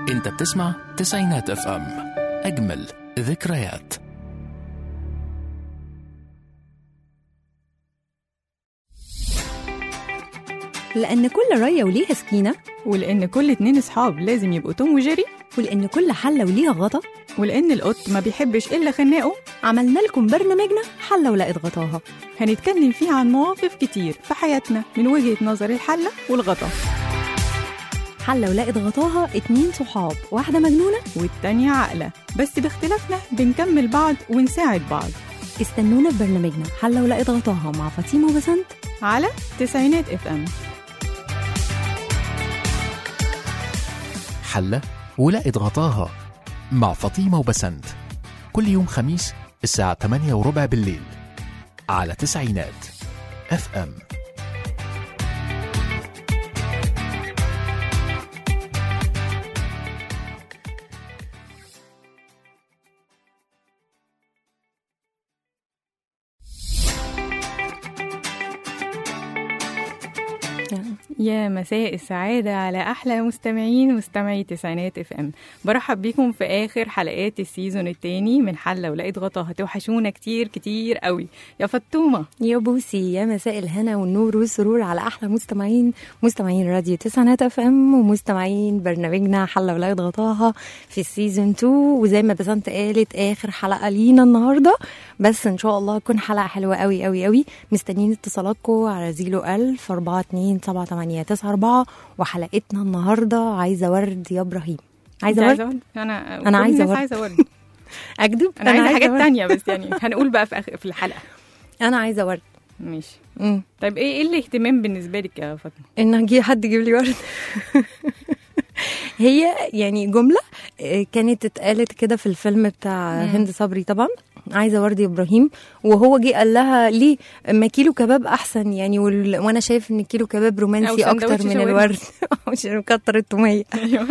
انت بتسمع تسعينات اف ام اجمل ذكريات لأن كل رية وليها سكينة ولأن كل اتنين صحاب لازم يبقوا توم وجيري ولأن كل حلة وليها غطا ولأن القط ما بيحبش إلا خناقه عملنا لكم برنامجنا حلة ولقت غطاها هنتكلم فيه عن مواقف كتير في حياتنا من وجهة نظر الحلة والغطا حلة ولقت غطاها اتنين صحاب واحدة مجنونة والتانية عاقلة بس باختلافنا بنكمل بعض ونساعد بعض استنونا في برنامجنا حلة ولقت غطاها مع فاطمة وبسنت على تسعينات اف ام حلة ولقت غطاها مع فاطمة وبسنت كل يوم خميس الساعة 8 وربع بالليل على تسعينات اف ام يا مساء السعادة على أحلى مستمعين مستمعي تسعينات اف ام برحب بيكم في آخر حلقات السيزون التاني من حلة ولقيت غطاها توحشونا كتير كتير قوي يا فطومة يا بوسي يا مساء الهنا والنور والسرور على أحلى مستمعين مستمعين راديو تسعينات اف ام ومستمعين برنامجنا حلة ولقت غطاها في السيزون 2 وزي ما بسنت قالت آخر حلقة لينا النهاردة بس إن شاء الله تكون حلقة حلوة قوي قوي قوي مستنيين اتصالاتكم على زيرو ألف أربعة اتنين سبعة تمانية تسعة أربعة وحلقتنا النهاردة عايزة ورد يا إبراهيم عايزة أنت ورد أنا أنا كل عايزة الناس ورد. عايزة ورد أكذب أنا عايزة حاجات ورد. تانية بس يعني هنقول بقى في, آخر في الحلقة أنا عايزة ورد ماشي مم. طيب إيه إيه الاهتمام بالنسبة لك يا فاطمة؟ ان اجي حد يجيب لي ورد هي يعني جمله آه، كانت اتقالت كده في الفيلم بتاع مم. هند صبري طبعا عايزه ورد يا ابراهيم وهو جه قال لها ليه ما كيلو كباب احسن يعني وال... وانا شايف ان كيلو كباب رومانسي أو اكتر سندوتش من شاورما. الورد عشان مكتر التوميه أيوه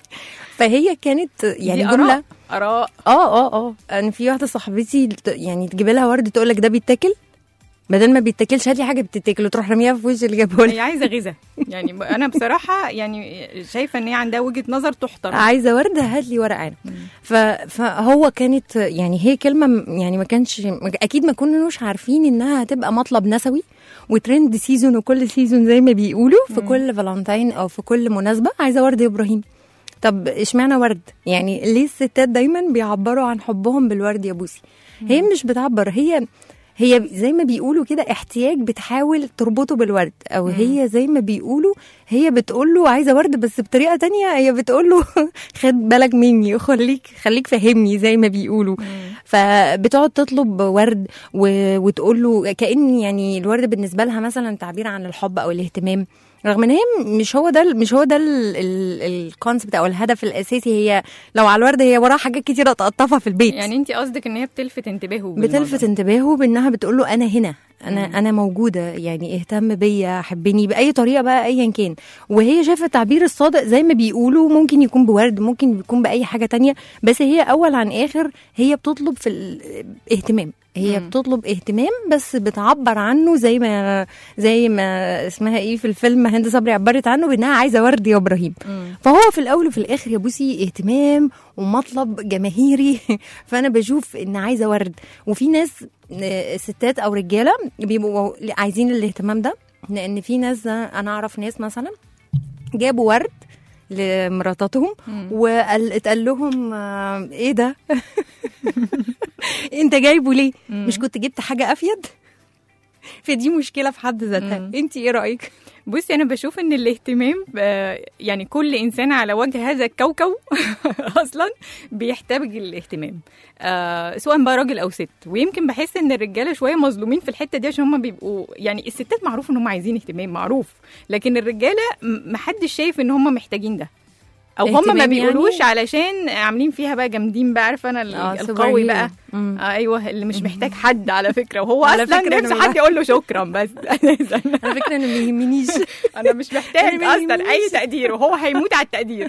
فهي كانت يعني دي جمله آراء آراء اه اه اه انا في واحده صاحبتي ت- يعني تجيب لها ورد تقول لك ده بيتاكل بدل ما بيتاكلش هات لي حاجه بتتاكل وتروح رميها في وش اللي جابه لها هي عايزة غذاء يعني ب- أنا بصراحة يعني شايفة إن هي عندها وجهة نظر تحترم عايزه ورده هات لي ورق عنب ف... فهو كانت يعني هي كلمه م- يعني ما كانش اكيد ما كناش عارفين انها هتبقى مطلب نسوي وترند سيزون وكل سيزون زي ما بيقولوا في كل فالنتين او في كل مناسبه عايزه ورد يا ابراهيم طب اشمعنى ورد يعني ليه الستات دايما بيعبروا عن حبهم بالورد يا بوسي هي مش بتعبر هي هي زي ما بيقولوا كده احتياج بتحاول تربطه بالورد او هي زي ما بيقولوا هي بتقول له عايزه ورد بس بطريقه تانية هي بتقول له خد بالك مني خليك خليك فهمني زي ما بيقولوا فبتقعد تطلب ورد و... وتقول له كأن يعني الورد بالنسبه لها مثلا تعبير عن الحب او الاهتمام رغم ان هي مش هو ده مش هو ده الكونسبت او الهدف الاساسي هي لو على الورد هي وراها حاجات كتيره تقطفها في البيت يعني انت قصدك ان هي بتلفت انتباهه بالموضوع بتلفت ده. انتباهه بانها بتقول له انا هنا انا انا موجوده يعني اهتم بيا حبني باي طريقه بقى ايا كان وهي شايفه التعبير الصادق زي ما بيقولوا ممكن يكون بورد ممكن يكون باي حاجه تانية بس هي اول عن اخر هي بتطلب في الاهتمام هي مم. بتطلب اهتمام بس بتعبر عنه زي ما زي ما اسمها ايه في الفيلم هند صبري عبرت عنه بانها عايزه ورد يا ابراهيم مم. فهو في الاول وفي الاخر يا بوسي اهتمام ومطلب جماهيري فانا بشوف ان عايزه ورد وفي ناس آه، ستات او رجاله بيبقوا عايزين الاهتمام ده لان في ناس انا اعرف ناس مثلا جابوا ورد لمراتاتهم مم. وقال اتقال لهم آه، ايه ده انت جايبه ليه مم. مش كنت جبت حاجه افيد فدي مشكله في حد ذاتها مم. انت ايه رايك بصي انا بشوف ان الاهتمام آه، يعني كل انسان على وجه هذا الكوكب اصلا بيحتاج الاهتمام آه، سواء بقى راجل او ست ويمكن بحس ان الرجاله شويه مظلومين في الحته دي عشان هم بيبقوا يعني الستات معروف ان هم عايزين اهتمام معروف لكن الرجاله م- محدش شايف ان هم محتاجين ده او هم ما اهتمام بيقولوش يعني؟ علشان عاملين فيها بقى جامدين بقى عارفه انا ال- آه، سوبر القوي هيرو. بقى مم. آه ايوه اللي مش محتاج حد على فكره وهو على اصلا فكرة أنا نفسه والله- حد يقول له شكرا بس على فكره انا ما يهمنيش انا مش محتاج ما اصلا اي يهمنيش. تقدير وهو هيموت على التقدير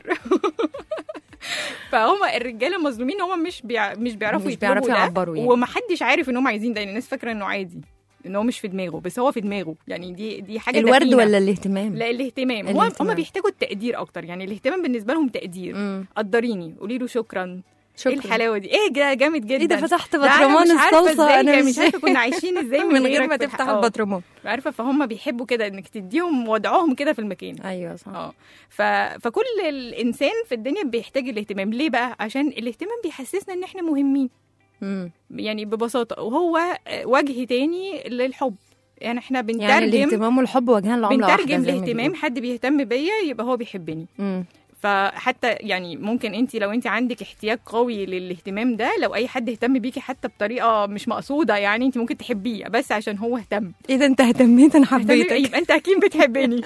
فهم الرجاله مظلومين هم مش بيع... مش بيعرفوا مش يطلبوا بيعرفوا ده يعبروا يعني. ومحدش عارف ان هم عايزين ده يعني الناس فاكره انه عادي ان هو مش في دماغه بس هو في دماغه يعني دي دي حاجه الورد دفينة. ولا الاهتمام لا الاهتمام هو الاهتمام. هم بيحتاجوا التقدير اكتر يعني الاهتمام بالنسبه لهم تقدير مم. قدريني قولي له شكرا شكرا ايه الحلاوه دي ايه ده جامد جدا ايه ده فتحت ده أنا بطرمان مش عارفة الصلصه إزاي انا يعني مش مش عارفه كنا عايشين ازاي من غير غيرك ما في تفتح الح- آه. البطرمان عارفه فهم بيحبوا كده انك تديهم وضعهم كده في المكان ايوه صح اه ف... فكل الانسان في الدنيا بيحتاج الاهتمام ليه بقى عشان الاهتمام بيحسسنا ان احنا مهمين مم. يعني ببساطه وهو وجه تاني للحب يعني احنا يعني بنترجم الاهتمام والحب وجهان لعمله واحده بنترجم زي ما الاهتمام بيقولوا. حد بيهتم بيا يبقى هو بيحبني مم. فحتى يعني ممكن انت لو انت عندك احتياج قوي للاهتمام ده لو اي حد اهتم بيكي حتى بطريقه مش مقصوده يعني انت ممكن تحبيه بس عشان هو اهتم ايه ده انت اهتميت انا اهتم- حبيتك يبقى انت اكيد بتحبني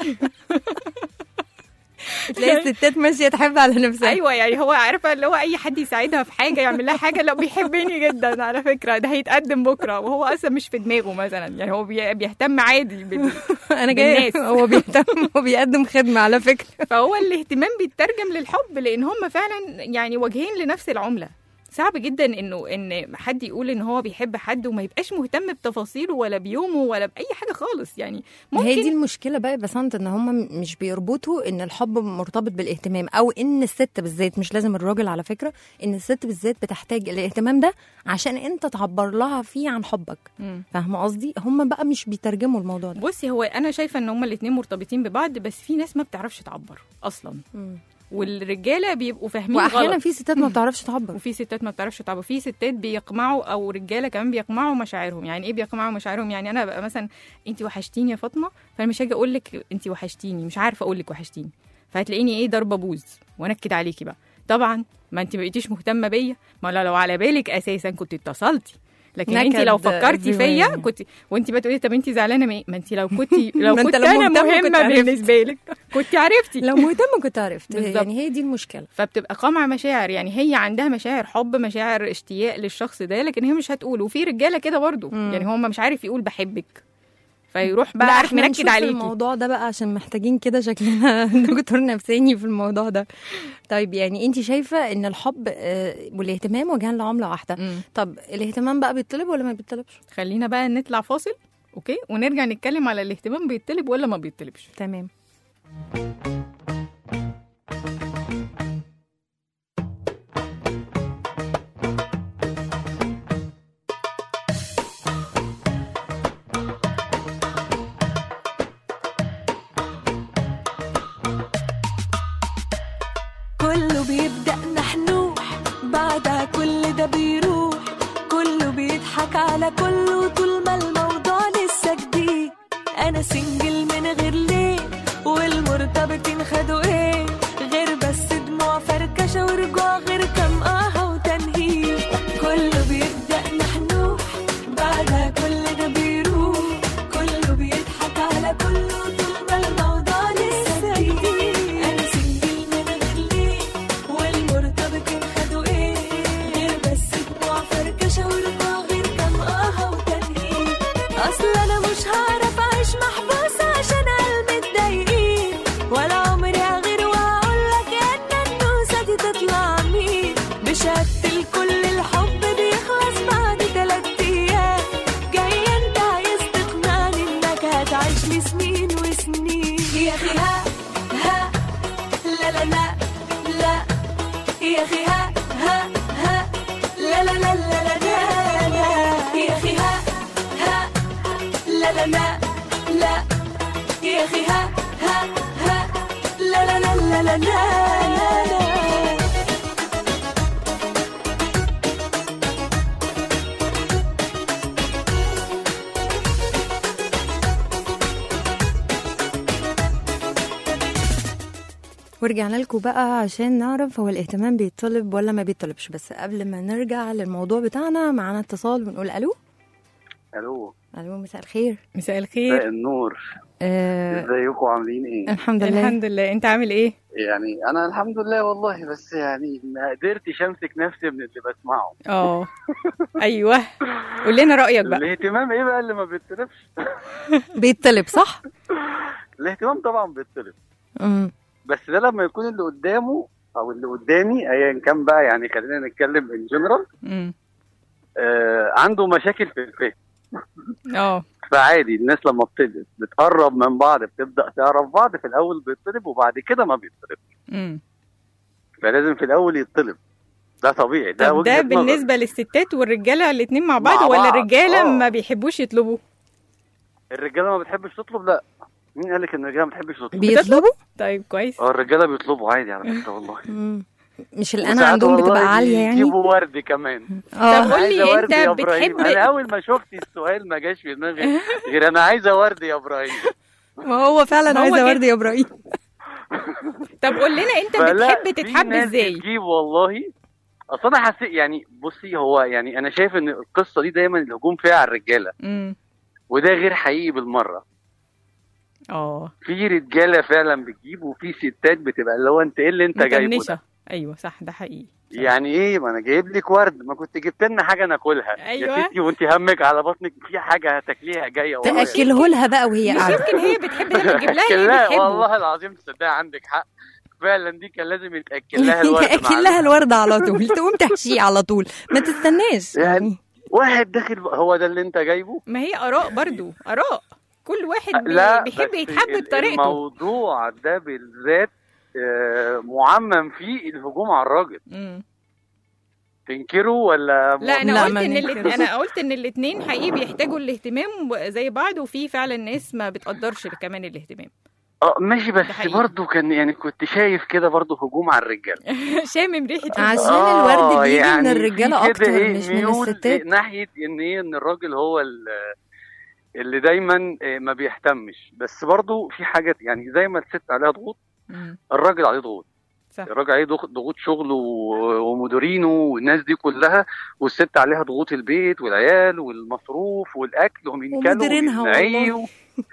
تلاقي الستات ماشيه تحب على نفسها ايوه يعني هو عارفه اللي هو اي حد يساعدها في حاجه يعمل لها حاجه لو بيحبني جدا على فكره ده هيتقدم بكره وهو اصلا مش في دماغه مثلا يعني هو بي- بيهتم عادي بال... انا جاي بالناس. هو بيهتم وبيقدم خدمه على فكره فهو الاهتمام بيترجم للحب لان هم فعلا يعني وجهين لنفس العمله صعب جدا انه ان حد يقول ان هو بيحب حد وما يبقاش مهتم بتفاصيله ولا بيومه ولا باي حاجه خالص يعني ما هي دي ممكن المشكله بقى يا بسنت ان هم مش بيربطوا ان الحب مرتبط بالاهتمام او ان الست بالذات مش لازم الراجل على فكره ان الست بالذات بتحتاج الاهتمام ده عشان انت تعبر لها فيه عن حبك مم. فاهمه قصدي هم بقى مش بيترجموا الموضوع ده بصي هو انا شايفه ان هما الاثنين مرتبطين ببعض بس في ناس ما بتعرفش تعبر اصلا والرجاله بيبقوا فاهمين واحيانا غلط في ستات ما بتعرفش تعبر وفي ستات ما بتعرفش تعبر في ستات بيقمعوا او رجاله كمان بيقمعوا مشاعرهم يعني ايه بيقمعوا مشاعرهم يعني انا بقى مثلا انت وحشتيني يا فاطمه فانا مش هاجي اقول لك انت وحشتيني مش عارفه اقول لك وحشتيني فهتلاقيني ايه ضربه بوز وانكد عليكي بقى طبعا ما انت ما بقيتيش مهتمه بيا ما لو على بالك اساسا كنت اتصلتي لكن انت نكد لو فكرتي فيا everywhere. كنت وانت بتقولي طب انت زعلانه من ايه ما انت لو كنت لو ما كنت انت لو انا مهتمة كنت مهمه عرفت. بالنسبه لك كنت عرفتي لو مهتمه كنت عرفت بالظبط. يعني هي دي المشكله فبتبقى قمع مشاعر يعني هي عندها مشاعر حب مشاعر اشتياق للشخص ده لكن هي مش هتقول وفي رجاله كده برضو مم. يعني هم مش عارف يقول بحبك فيروح بقى لا عارف احنا منكد نشوف عليكي الموضوع ده بقى عشان محتاجين كده شكلنا دكتور نفساني في الموضوع ده طيب يعني انت شايفه ان الحب آه، والاهتمام وجهان لعمله واحده مم. طب الاهتمام بقى بيطلب ولا ما بيطلبش خلينا بقى نطلع فاصل اوكي ونرجع نتكلم على الاهتمام بيطلب ولا ما بيطلبش تمام كله بيبدأ نحنوح بعدها كل ده بيروح كله بيضحك على كله طول ما الموضوع لسه جديد انا سنجل من غير ليه والمرتبطين خدوا ايه غير بس دموع فركشة ورجوع غير كام آه وتنهيد كله بيبدأ نحنوح بعدها كل ده بيروح كله بيضحك على كله طول ما الموضوع لسه جديد انا سنجل من غير ليه والمرتبطين خدوا ايه غير بس دموع فركشة ورجوع غير كام آه وتنهيد اصل انا مش هعرف اعيش محبوسة عشان قلبي متضايقين ولا عمري هغير وهقول لك ان النوسة دي تطلع مين بشهادة كل الحب بيخلص بعد تلات ايام جاي انت عايز تقنعني انك هتعيش لي سنين وسنين يا اخي ها ها لا لا لا لا يا اخي ها ها ها لا لا لا لا لا لا لا يا اخي ها ها لا لا لا لا يا اخي ها ها ها لا لا لا لا لا لا لا ورجعنا لكم بقى عشان نعرف هو الاهتمام بيطلب ولا ما بيطلبش بس قبل ما نرجع للموضوع بتاعنا معانا اتصال بنقول الو الو الو مساء الخير مساء مساء الخير النور آه ازيكم عاملين ايه الحمد لله الحمد لله انت عامل ايه يعني انا الحمد لله والله بس يعني ما قدرتش امسك نفسي من اللي بسمعه اه ايوه قول لنا رايك بقى الاهتمام ايه بقى اللي ما بيطلبش بيطلب صح الاهتمام طبعا بيطلب امم بس ده لما يكون اللي قدامه او اللي قدامي ايا كان بقى يعني خلينا نتكلم ان جنرال مم. آه عنده مشاكل في الفهم اه فعادي الناس لما بت- بتقرب من بعض بتبدا تعرف بعض في الاول بيطلب وبعد كده ما بيطلب مم. فلازم في الاول يطلب ده طبيعي ده طب ده وجهة نظر. بالنسبه للستات والرجاله الاثنين مع بعض مع ولا بعض، الرجاله آه. ما بيحبوش يطلبوا الرجاله ما بتحبش تطلب لا مين قال لك ان الرجاله ما بتحبش تطلب بيطلبوا طيب كويس اه الرجاله بيطلبوا عادي على فكره والله مم. مش الأنا وساعات عندهم والله بتبقى عالية يعني يجيبوا ورد كمان طب اه قول لي عايزة ورد انت يا إبراهيم. بتحب انا اول ما شفت السؤال ما جاش في دماغي غير انا عايزه ورد يا ابراهيم ما هو فعلا ما هو عايزة كده. ورد يا إبراهيم طب قول لنا انت فلا، بتحب في تتحب ناس ازاي بتجيب والله اصل انا حسيت يعني بصي هو يعني انا شايف ان القصه دي دايما الهجوم فيها على الرجاله امم وده غير حقيقي بالمره اه في رجاله فعلا بتجيب وفي ستات بتبقى اللي هو انت ايه اللي انت جايبه مطنشه ده ايوه صح ده حقيقي صح. يعني ايه ما انا جايب لك ورد ما كنت جبت لنا حاجه ناكلها أيوة. يا ستي وانت همك على بطنك في حاجه هتاكليها جايه ورايا. تأكله لها بقى وهي مش قاعدة يمكن هي بتحب ده تجيب لها لا اللي بتحبه والله العظيم تصدق عندك حق فعلا دي كان لازم يتاكل لها الورد تأكل لها الورد على طول تقوم تحشيه على طول ما تستناش يعني واحد داخل هو ده اللي انت جايبه ما هي اراء برضو اراء كل واحد بي- لا بيحب بس يتحب ال- بطريقته الموضوع ده بالذات آه، معمم فيه الهجوم على الراجل مم. تنكروا ولا لا انا لا، قلت ما ان الات- ننكرش. انا قلت ان الاثنين حقيقي بيحتاجوا الاهتمام زي بعض وفي فعلا ناس ما بتقدرش كمان الاهتمام اه ماشي بس ده حقيقي. برضه كان يعني كنت شايف كده برضه هجوم على الرجال شامم ريحه عشان آه، الورد بيجي من يعني الرجالة في كده أكتر إيه مش من ميول الستات إيه ناحيه ان ايه ان الراجل هو ال- اللي دايما إيه ما بيهتمش بس برضه في حاجات يعني زي ما الست عليها ضغوط مم. الراجل عليه ضغوط صح الراجل عليه ضغط ضغوط شغله و- ومديرينه والناس دي كلها والست عليها ضغوط البيت والعيال والمصروف والاكل ومين كانوا ومديرينها ومين والله.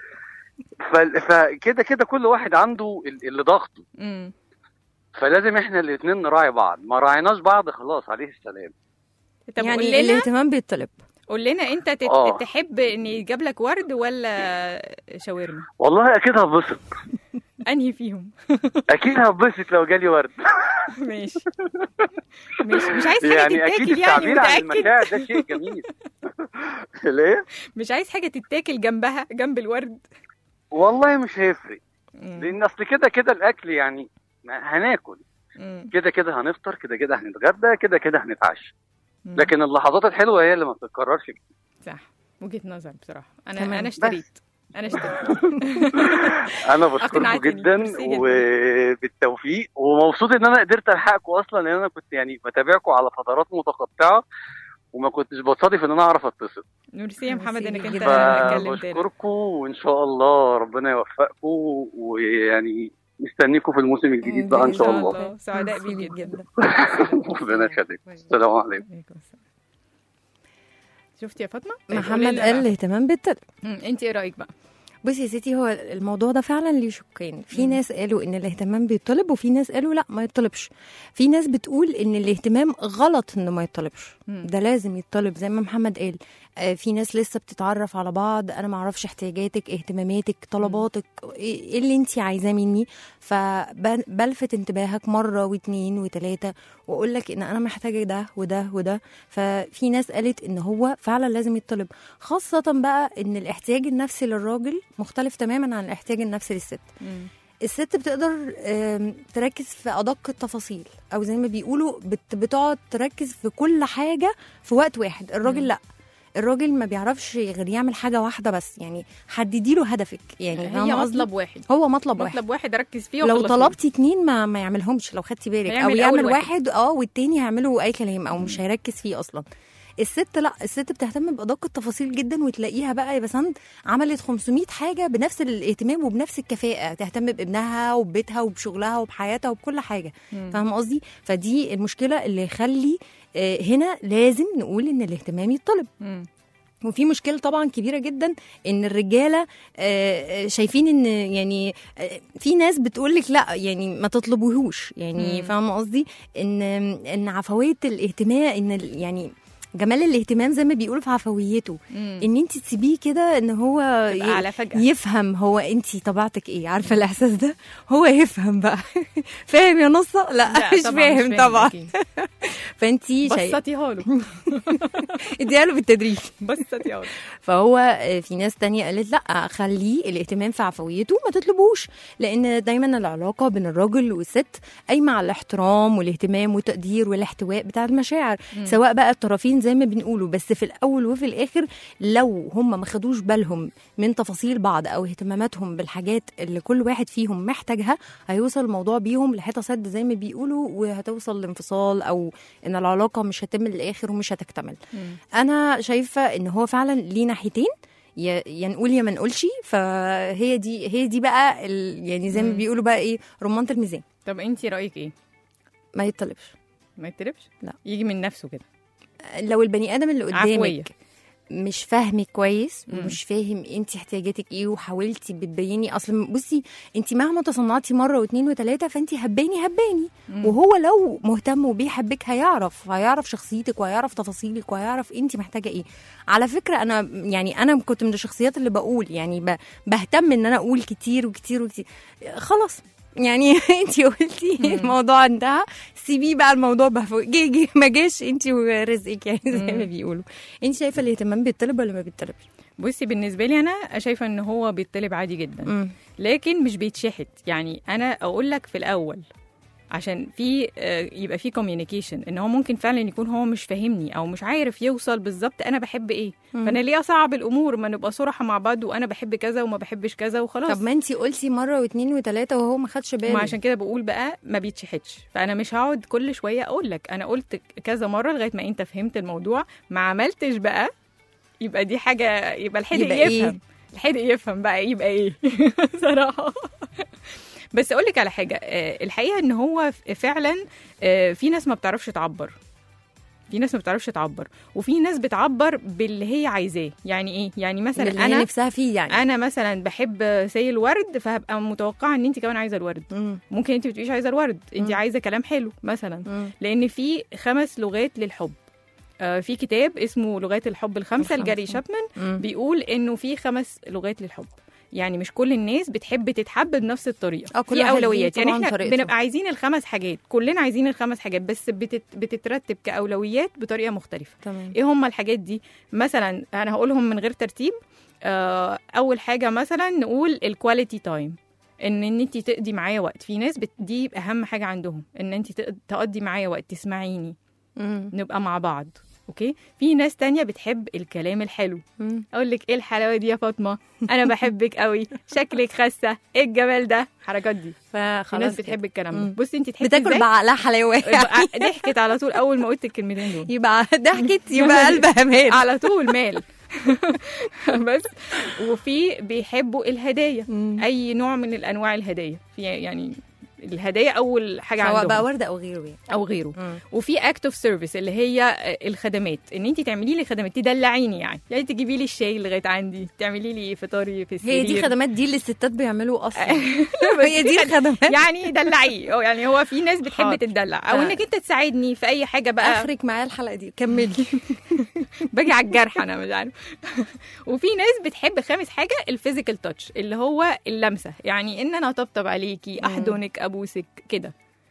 ف- فكده كده كل واحد عنده ال- اللي ضغطه مم. فلازم احنا الاثنين نراعي بعض ما راعيناش بعض خلاص عليه السلام طب قول يعني لنا الاهتمام بيطلب قول لنا انت تت... آه. تحب ان يجاب لك ورد ولا شاورما والله اكيد هتبسط انهي فيهم اكيد هتبسط لو جالي ورد ماشي مش مش عايز حاجه يعني اكيد تتاكل يعني التعبير عن متاكد المشاعر ده شيء جميل ليه مش عايز حاجه تتاكل جنبها جنب الورد والله مش هيفرق مم. لان اصل كده كده الاكل يعني ما هناكل مم. كده كده هنفطر كده كده هنتغدى كده كده هنتعشى مم. لكن اللحظات الحلوه هي اللي ما بتتكررش كتير. صح وجهه نظر بصراحه انا تمام. انا بس. اشتريت انا اشتريت انا بشكركم أقنعتني. جدا ميرسي جدا. وبالتوفيق ومبسوط ان انا قدرت الحقكم اصلا لان انا كنت يعني بتابعكم على فترات متقطعه وما كنتش بتصادف ان انا اعرف اتصل ميرسي يا محمد انك انت جدا. كلمتنا فبشكركم وان شاء الله ربنا يوفقكم ويعني مستنيكم في الموسم الجديد بقى ان شاء الله سعداء ميرسي بيك ليك جدا ربنا يخليك السلام عليكم عليكم السلام. شفتي يا فاطمه محمد قال الاهتمام بيطلب انت ايه رايك بقى بصي يا ستي هو الموضوع ده فعلا ليه شقين في مم. ناس قالوا ان الاهتمام بيطلب وفي ناس قالوا لا ما يطلبش في ناس بتقول ان الاهتمام غلط انه ما يطلبش مم. ده لازم يطلب زي ما محمد قال آه، في ناس لسه بتتعرف على بعض انا ما اعرفش احتياجاتك اهتماماتك طلباتك ايه إيه اللي انت عايزاه مني فبلفت انتباهك مره واتنين وتلاته واقول لك ان انا محتاجه ده وده وده ففي ناس قالت ان هو فعلا لازم يطلب خاصه بقى ان الاحتياج النفسي للراجل مختلف تماما عن الاحتياج النفسي للست مم. الست بتقدر آم، تركز في ادق التفاصيل او زي ما بيقولوا بت- بتقعد تركز في كل حاجه في وقت واحد الراجل مم. لا الراجل ما بيعرفش غير يعمل حاجه واحده بس يعني حددي له هدفك يعني هي فاهمة قصدي؟ مطلب واحد هو مطلب واحد مطلب واحد اركز فيه لو وأخلصه. طلبتي اتنين ما ما يعملهمش لو خدتي بالك او هيعمل يعمل أول واحد, واحد. اه والتاني هيعمله اي كلام او مش هيركز فيه اصلا الست لا الست بتهتم بادق التفاصيل جدا وتلاقيها بقى يا بسنت عملت 500 حاجه بنفس الاهتمام وبنفس الكفاءه تهتم بابنها وببيتها وبشغلها وبحياتها وبكل حاجه مم. فاهمه قصدي فدي المشكله اللي يخلي آه، هنا لازم نقول ان الاهتمام يطلب مم. وفي مشكله طبعا كبيره جدا ان الرجاله آه، آه، شايفين ان يعني آه، في ناس بتقول لك لا يعني ما تطلبوهوش يعني مم. فاهمه قصدي ان ان عفويه الاهتمام ان ال- يعني جمال الاهتمام زي ما بيقولوا في عفويته مم. ان انت تسيبيه كده ان هو تبقى ي- على فجأة يفهم هو انت طبيعتك ايه عارفه الاحساس ده هو يفهم بقى فاهم يا نصه لا, لا، مش طبعاً فاهم طبعا أكيد. فانتي شايفه بسطيها له اديها له بالتدريج بسطيها له فهو آه، في ناس تانية قالت لا خليه الاهتمام في عفويته ما تطلبوش لان دايما العلاقه بين الراجل والست قايمه على الاحترام والاهتمام والتقدير والاحتواء بتاع المشاعر سواء بقى الطرفين زي ما بنقوله بس في الاول وفي الاخر لو هم ما خدوش بالهم من تفاصيل بعض او اهتماماتهم بالحاجات اللي كل واحد فيهم محتاجها هيوصل الموضوع بيهم لحيطه سد زي ما بيقولوا وهتوصل لانفصال او ان العلاقه مش هتتم للاخر ومش هتكتمل انا شايفه ان هو فعلا ليه ناحيتين يا يا نقول يا ما نقولش فهي دي هي دي بقى ال يعني زي ما مم. بيقولوا بقى ايه رمانه الميزان طب انت رايك ايه ما يطلبش ما يتطلبش لا. يجي من نفسه كده لو البني ادم اللي عفوية. قدامك مش فاهمك كويس مم. ومش فاهم انت احتياجاتك ايه وحاولتي بتبيني اصلا بصي انت مهما تصنعتي مره واثنين وثلاثه فانت هباني هباني مم. وهو لو مهتم وبيحبك هيعرف هيعرف شخصيتك وهيعرف تفاصيلك وهيعرف انت محتاجه ايه على فكره انا يعني انا كنت من الشخصيات اللي بقول يعني ب- بهتم ان انا اقول كتير وكتير وكتير خلاص يعني انت قلتي الموضوع انتهى سيبيه بقى الموضوع بقى فوق جه جه ما جاش انت ورزقك يعني زي ما بيقولوا انت شايفه الاهتمام بيطلب ولا ما بيطلبش؟ بصي بالنسبه لي انا شايفه ان هو بيطلب عادي جدا مم. لكن مش بيتشحت يعني انا اقول لك في الاول عشان في آه، يبقى في كوميونيكيشن ان هو ممكن فعلا يكون هو مش فاهمني او مش عارف يوصل بالظبط انا بحب ايه فانا ليه اصعب الامور ما نبقى صراحه مع بعض وانا بحب كذا وما بحبش كذا وخلاص طب ما انت قلتي مره واثنين وثلاثه وهو ما خدش باله ما عشان كده بقول بقى ما بيتشحتش فانا مش هقعد كل شويه اقول لك انا قلت كذا مره لغايه ما انت فهمت الموضوع ما عملتش بقى يبقى دي حاجه يبقى الحدق يبقى يفهم إيه؟ الحدق يفهم بقى يبقى ايه صراحه بس اقول لك على حاجه آه، الحقيقه ان هو ف- فعلا آه، في ناس ما بتعرفش تعبر في ناس ما بتعرفش تعبر وفي ناس بتعبر باللي هي عايزاه يعني ايه يعني مثلا اللي هي انا نفسها فيه يعني انا مثلا بحب سي الورد فهبقى متوقعه ان انت كمان عايزه الورد مم. ممكن انت بتبقيش عايزه الورد انت مم. عايزه كلام حلو مثلا مم. لان في خمس لغات للحب آه، في كتاب اسمه لغات الحب الخمسه الخمسة. لجاري شابمان مم. بيقول انه في خمس لغات للحب يعني مش كل الناس بتحب تتحب بنفس الطريقه اه، كل في واحد ليه اولويات يعني طبعاً احنا طريقته. بنبقى عايزين الخمس حاجات كلنا عايزين الخمس حاجات بس بتت... بتترتب كاولويات بطريقه مختلفه تمام ايه هم الحاجات دي مثلا انا هقولهم من غير ترتيب آه، اول حاجه مثلا نقول الكواليتي تايم ان ان انت تقضي معايا وقت في ناس بت... دي اهم حاجه عندهم ان انت تق- تقضي معايا وقت تسمعيني مم. نبقى مع بعض اوكي في ناس تانية بتحب الكلام الحلو مم. اقول لك ايه الحلاوه دي يا فاطمه انا بحبك قوي شكلك خاسه ايه الجمال ده الحركات دي في فخلاص ناس كده. بتحب الكلام ده مم. بصي انت تحبي بتاكل ازاي بعقلها حلاوه يبقى ضحكت على طول اول ما قلت الكلمتين دول يبقى ضحكت يبقى قلبها مال على طول مال بس وفي بيحبوا الهدايا مم. اي نوع من الانواع الهدايا في يعني الهدايا اول حاجه سواء عندهم بقى ورده او غيره يعني او غيره مم. وفي اكت اوف سيرفيس اللي هي الخدمات ان انت تعملي لي خدمات تدلعيني يعني يعني تجيبي لي الشاي لغايه عندي تعملي لي فطاري في السرير هي دي خدمات دي اللي الستات بيعملوا اصلا بس هي دي الخدمات يعني دلعيه أو يعني هو في ناس بتحب حاضر. تدلع او آه. انك انت تساعدني في اي حاجه بقى اخرك معايا الحلقه دي كملي باجي على الجرح انا مش عارف وفي ناس بتحب خامس حاجه الفيزيكال تاتش اللي هو اللمسه يعني ان انا اطبطب عليكي احضنك ابوسك كده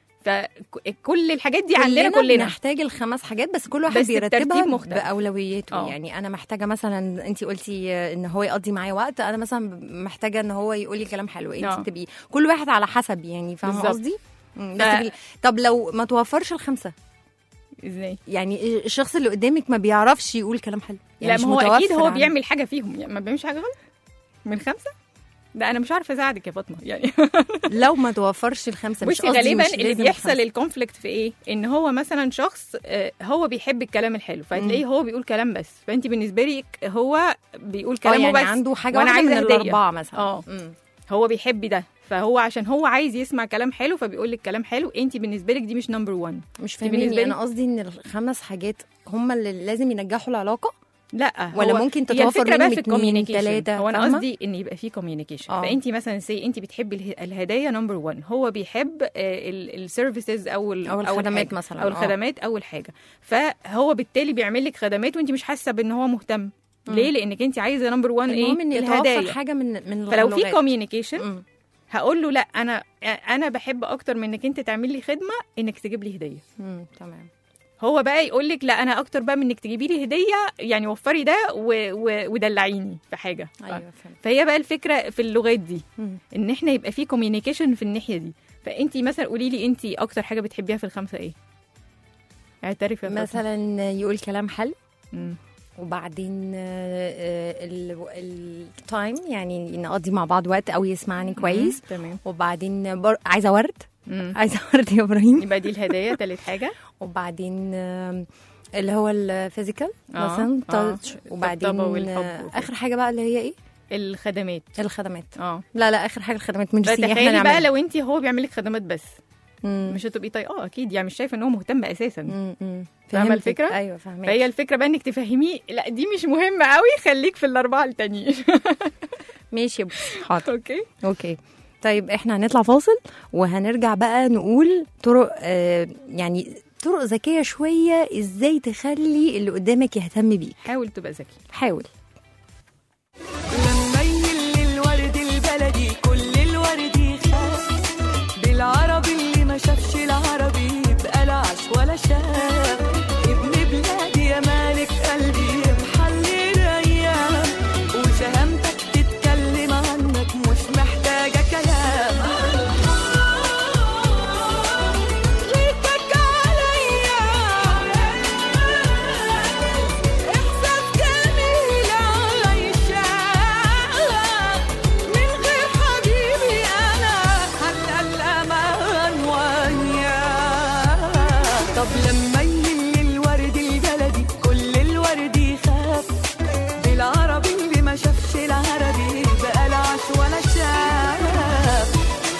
فكل الحاجات دي عندنا كلنا بنحتاج الخمس حاجات بس كل واحد بس بيرتبها بترتيب مختلف. باولوياته اه. يعني انا محتاجه مثلا انت قلتي ان هو يقضي معايا وقت انا مثلا محتاجه ان هو يقول لي كلام حلو اه. انت تبقي كل واحد على حسب يعني فاهمه بالظبط. قصدي مم، ف- بس بال- طب لو ما توفرش الخمسه ازاي يعني الشخص اللي قدامك ما بيعرفش يقول كلام حلو يعني لا مش ما هو اكيد متوفر هو عنده. بيعمل حاجه فيهم يعني ما بيعملش حاجه غلط من خمسه ده انا مش عارفه اساعدك يا فاطمه يعني لو ما توفرش الخمسه مش بصي قصدي غالبا مش اللي لازم بيحصل الخمسة. الكونفليكت في ايه ان هو مثلا شخص آه، هو بيحب الكلام الحلو فتلاقيه هو بيقول كلام بس فانت بالنسبه لك هو بيقول اه كلامه يعني بس عنده حاجه وأنا واحده من عايزة هدية. الاربعه مثلا اه. مم. هو بيحب ده فهو عشان هو عايز يسمع كلام حلو فبيقول لك كلام حلو انت بالنسبه لك دي مش نمبر 1 مش بالنسبة فاهميني لي- انا قصدي ان الخمس حاجات هم اللي لازم ينجحوا العلاقه لا ولا هو ممكن هي تتوفر الفكره بقى منهم في اتنين، الكوميونيكيشن تلاتة، هو انا فاهمة؟ قصدي ان يبقى في كوميونيكيشن اه. فانت مثلا سي انت بتحبي اله- الهدايا نمبر 1 هو بيحب السيرفيسز او ال- أو أول الخدمات حاجة. مثلاً، او اه. الخدمات اول حاجه فهو بالتالي بيعمل لك خدمات وانت مش حاسه بان هو مهتم ليه لانك انت عايزه نمبر 1 ايه المهم ان يتوفر الهدايا حاجه من من فلو في اللغات. كوميونيكيشن مم. هقول له لا انا انا بحب اكتر من انك انت تعمل لي خدمه انك تجيب لي هديه مم. تمام هو بقى يقول لك لا انا اكتر بقى من انك تجيبي لي هديه يعني وفري ده و... و... ودلعيني في حاجه ف... ايوه فهمت فهي بقى الفكره في اللغات دي مم. ان احنا يبقى في كوميونيكيشن في الناحيه دي فانت مثلا قولي لي انت اكتر حاجه بتحبيها في الخمسه ايه اعترفي يا فاطمة. مثلا يقول كلام حلو مم. وبعدين التايم يعني نقضي مع بعض وقت او يسمعني كويس مم. تمام وبعدين بر... عايزه ورد مم. عايزه ورد يا ابراهيم يبقى دي الهدايا تالت حاجه وبعدين آم، اللي هو الفيزيكال آه، مثلا آه. تاتش الطبطبة وبعدين والحب آه، وكده. اخر حاجه بقى اللي هي ايه الخدمات الخدمات اه لا لا اخر حاجه الخدمات ميرسي احنا فتخيلي بقى نعملها لو انت هو بيعمل لك خدمات بس مم. مش هتبقي طايقاه اكيد يعني مش شايفه ان هو مهتم اساسا مم، مم. فاهمة فهمتك. الفكرة؟ ايوه فاهمه فهي الفكره بقى انك تفهميه لا دي مش مهمه قوي خليك في الاربعه التانيين ماشي يا بوسي حاضر اوكي اوكي طيب احنا هنطلع فاصل وهنرجع بقى نقول طرق آه يعني طرق ذكيه شويه ازاي تخلي اللي قدامك يهتم بيك حاول تبقى ذكي حاول لما يل الورد البلدي كل الورد يخاف بالعربي اللي ما شافش العربي يبقى لا عاش ولا شاف ابن بلادي يا مالك قلبي محلل ايام وشهامتك تتكلم عنك مش محتاجه كلام غيرتك عليا احساس جميل عايشه من غير حبيبي انا حتى الامان وياه طب لما يهل الورد البلدي كل الورد يخاف بالعربي اللي ما شافش العربي بقى لا عاش ولا شاف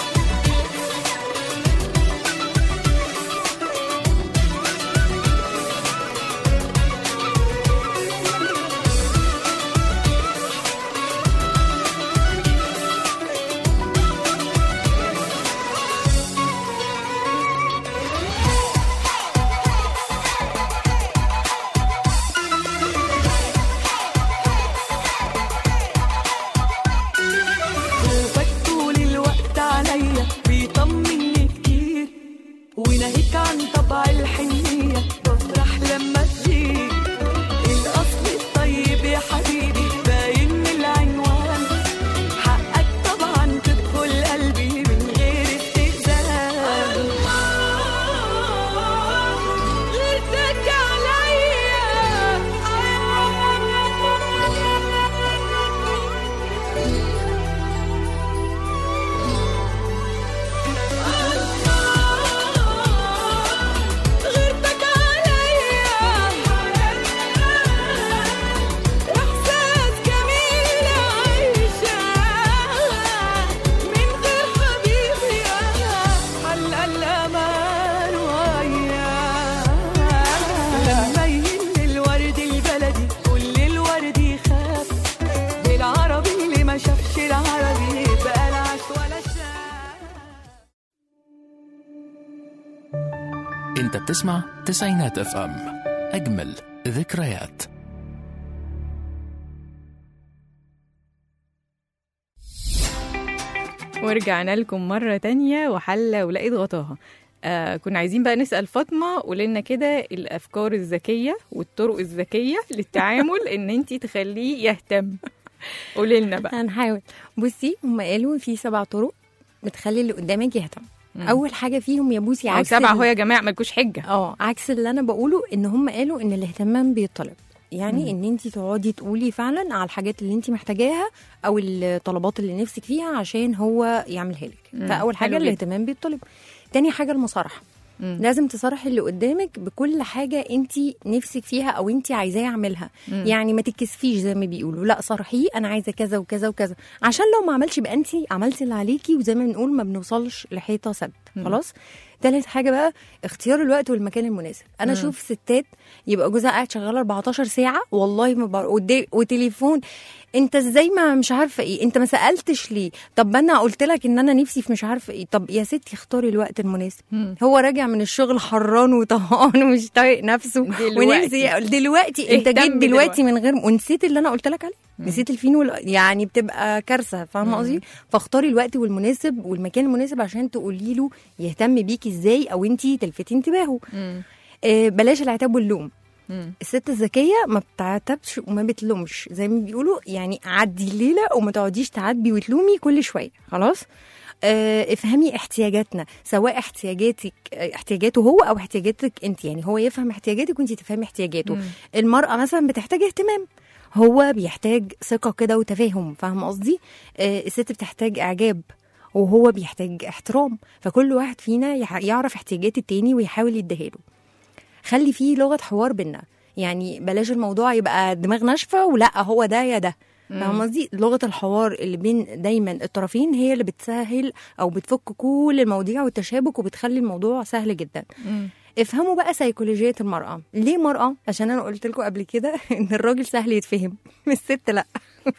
خوفك طول الوقت عليا بيطمني كتير وناهيك عن طبع الحنية بفرح لما تجيك الأصل الطيب يا حبيبي باين من العنوان حقك طبعا تدخل قلبي من غير استئذان غيرتك غيرتك عليا إحساس جميل عايشة من غير حبيبي أنا حل الأمان وياه لما يهل الورد البلدي كل الورد يخاف بالعربي اللي ما شافش العربي بقى لا عاش ولا شاف انت بتسمع تسعينات اف ام اجمل ذكريات ورجعنا لكم مرة تانية وحلة ولقيت غطاها آه كنا عايزين بقى نسأل فاطمة قولنا كده الأفكار الذكية والطرق الذكية للتعامل إن أنت تخليه يهتم قولي لنا بقى هنحاول بصي هم قالوا في سبع طرق بتخلي اللي قدامك يهتم مم. اول حاجه فيهم يا بوسي أو عكس سبعة ال- هو يا جماعة مالكوش حجة اه عكس اللي انا بقوله ان هم قالوا ان الاهتمام بيطلب يعني ان انت تقعدي تقولي فعلا على الحاجات اللي انت محتاجاها او الطلبات اللي نفسك فيها عشان هو يعملها لك مم، فاول حاجه حلو جدا. الاهتمام بيطلب تاني حاجه المصارحه مم. لازم تصارحي اللي قدامك بكل حاجه انت نفسك فيها او انت عايزاه يعملها مم. يعني ما تتكسفيش زي ما بيقولوا لا صارحيه انا عايزه كذا وكذا وكذا عشان لو ما عملش يبقى انت عملتي اللي عليكي وزي ما بنقول ما بنوصلش لحيطه سد مم. خلاص تالت حاجه بقى اختيار الوقت والمكان المناسب انا مم. اشوف ستات يبقى جوزها قاعد شغال 14 ساعه والله ما بر... ودي... وتليفون انت ازاي ما مش عارفه ايه انت ما سالتش ليه طب انا قلت لك ان انا نفسي في مش عارفه ايه طب يا ستي اختاري الوقت المناسب مم. هو راجع من الشغل حران وطهقان ومش طايق نفسه دلوقتي. ونفسي دلوقتي انت اهتم جيت دلوقتي دلوقتي. من غير ونسيت اللي انا قلت لك عليه نسيت الفين وال... يعني بتبقى كارثه فاهمه قصدي فاختاري الوقت والمناسب والمكان المناسب عشان تقولي له يهتم بيكي ازاي او انت تلفتي انتباهه مم. آه، بلاش العتاب واللوم مم. الست الذكيه ما بتعتبش وما بتلومش زي ما بيقولوا يعني عدي الليله وما تقعديش تعاتبي وتلومي كل شويه خلاص آه، افهمي احتياجاتنا سواء احتياجاتك آه، احتياجاته هو او احتياجاتك انت يعني هو يفهم احتياجاتك وانت تفهمي احتياجاته مم. المراه مثلا بتحتاج اهتمام هو بيحتاج ثقه كده وتفاهم فاهم قصدي آه، الست بتحتاج اعجاب وهو بيحتاج احترام فكل واحد فينا يع- يعرف احتياجات التاني ويحاول يديها له خلي فيه لغه حوار بينا يعني بلاش الموضوع يبقى دماغ ناشفه ولا هو ده يا ده فاهم قصدي لغه الحوار اللي بين دايما الطرفين هي اللي بتسهل او بتفك كل المواضيع والتشابك وبتخلي الموضوع سهل جدا مم. افهموا بقى سيكولوجيه المراه ليه مراه عشان انا قلت لكم قبل كده ان الراجل سهل يتفهم الست لا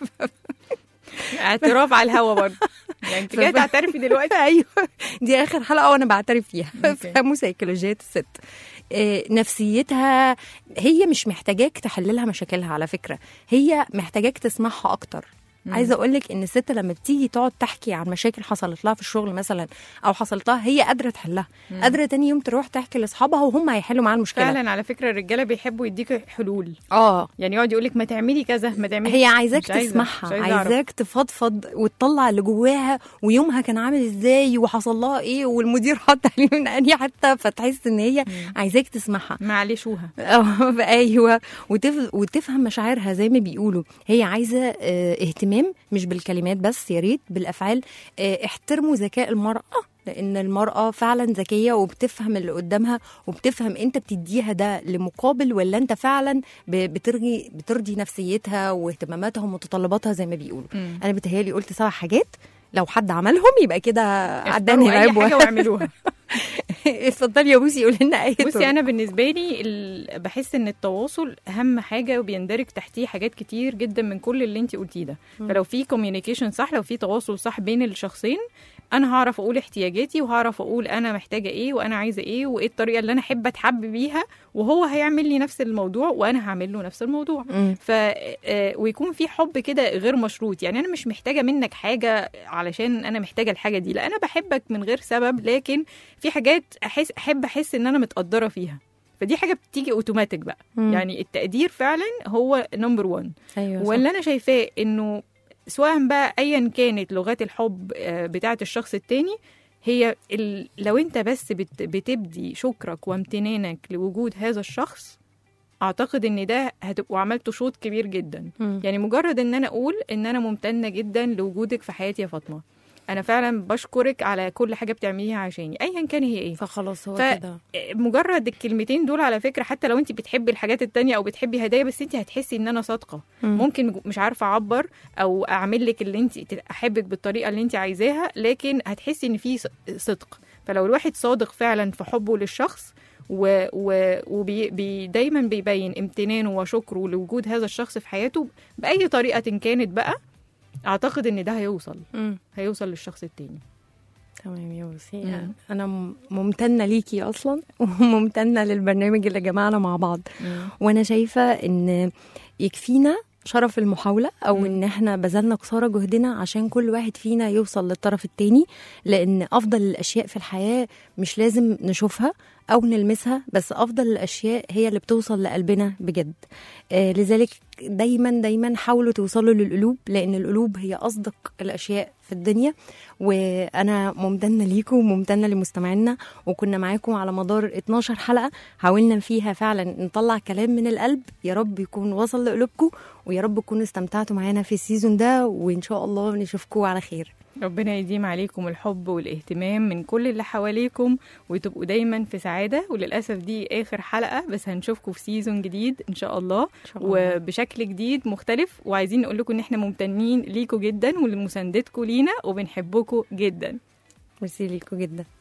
اعتراف على الهوا برضه يعني انت جايه تعترفي دلوقتي ايوه دي اخر حلقه وانا بعترف فيها أوكي. فهموا سيكولوجيه الست آه، نفسيتها هي مش محتاجاك تحل لها مشاكلها على فكره هي محتاجاك تسمعها اكتر عايزه اقول لك ان الست لما بتيجي تقعد تحكي عن مشاكل حصلت لها في الشغل مثلا او حصلت لها هي قادره تحلها قادره تاني يوم تروح تحكي لاصحابها وهم هيحلوا معاها المشكله فعلا على فكره الرجاله بيحبوا يديك حلول اه يعني يقعد يقول لك ما تعملي كذا ما تعملي هي عايزاك مش عايزة- تسمعها مش عايزة أعرف. عايزاك تفضفض وتطلع اللي جواها ويومها كان عامل ازاي وحصل لها ايه والمدير حط عليه من انهي حتى فتحس ان هي عايزاك تسمعها معلشوها اه ايوه وتف... وتفهم مشاعرها زي ما بيقولوا هي عايزه اه اهتمام مش بالكلمات بس يا ريت بالافعال اه احترموا ذكاء المراه لان المراه فعلا ذكيه وبتفهم اللي قدامها وبتفهم انت بتديها ده لمقابل ولا انت فعلا ب- بترغي بترضي نفسيتها واهتماماتها ومتطلباتها زي ما بيقولوا مم. انا بتهيالي قلت سبع حاجات لو حد عملهم يبقى كده عداني اختاروا اي العيب حاجه واعملوها اتفضلي يا بوسي قولي لنا ايه بصي انا بالنسبه لي ال... بحس ان التواصل اهم حاجه وبيندرج تحتيه حاجات كتير جدا من كل اللي انت قلتيه ده فلو في كوميونيكيشن صح لو في تواصل صح بين الشخصين انا هعرف اقول احتياجاتي وهعرف اقول انا محتاجه ايه وانا عايزه ايه وايه الطريقه اللي انا احب اتحب بيها وهو هيعمل لي نفس الموضوع وانا هعمل له نفس الموضوع مم. ف آه، ويكون في حب كده غير مشروط يعني انا مش محتاجه منك حاجه علشان انا محتاجه الحاجه دي لا انا بحبك من غير سبب لكن في حاجات احس احب احس ان انا متقدره فيها فدي حاجه بتيجي اوتوماتيك بقى مم. يعني التقدير فعلا هو نمبر 1 ايوه صح. واللي انا شايفاه انه سواء بقى ايا كانت لغات الحب آه، بتاعه الشخص التاني هي ال... لو انت بس بت... بتبدي شكرك وامتنانك لوجود هذا الشخص اعتقد ان ده هتبقوا عملتوا شوط كبير جدا مم. يعني مجرد ان انا اقول ان انا ممتنه جدا لوجودك في حياتي يا فاطمه انا فعلا بشكرك على كل حاجه بتعمليها عشاني ايا كان هي ايه فخلاص هو ف- كده مجرد الكلمتين دول على فكره حتى لو انت بتحبي الحاجات التانية او بتحبي هدايا بس انت هتحسي ان انا صادقه مم. ممكن مش عارفه اعبر او اعمل لك اللي انت احبك بالطريقه اللي انت عايزاها لكن هتحسي ان في ص- صدق فلو الواحد صادق فعلا في حبه للشخص و... و... وبي... بي... دايما بيبين امتنانه وشكره لوجود هذا الشخص في حياته باي طريقه كانت بقى اعتقد ان ده هيوصل مم. هيوصل للشخص التاني تمام يا بوسي مم. انا م- ممتنه ليكي اصلا وممتنه للبرنامج اللي جمعنا مع بعض وانا شايفه ان يكفينا شرف المحاولة أو مم. إن إحنا بذلنا قصارى جهدنا عشان كل واحد فينا يوصل للطرف التاني لأن أفضل الأشياء في الحياة مش لازم نشوفها أو نلمسها بس أفضل الأشياء هي اللي بتوصل لقلبنا بجد آه لذلك دايما دايما حاولوا توصلوا للقلوب لأن القلوب هي أصدق الأشياء في الدنيا وأنا ممتنة ليكم وممتنة لمستمعينا وكنا معاكم على مدار 12 حلقة حاولنا فيها فعلا نطلع كلام من القلب يا رب يكون وصل لقلوبكم ويا رب تكونوا استمتعتوا معانا في السيزون ده وإن شاء الله نشوفكم على خير ربنا يديم عليكم الحب والاهتمام من كل اللي حواليكم وتبقوا دايما في سعادة وللأسف دي آخر حلقة بس هنشوفكم في سيزون جديد إن شاء الله إن شاء الله. وبشكل جديد مختلف وعايزين نقول لكم إن إحنا ممتنين ليكم جدا ولمساندتكم لينا وبنحبكم جدا ميرسي ليكم جدا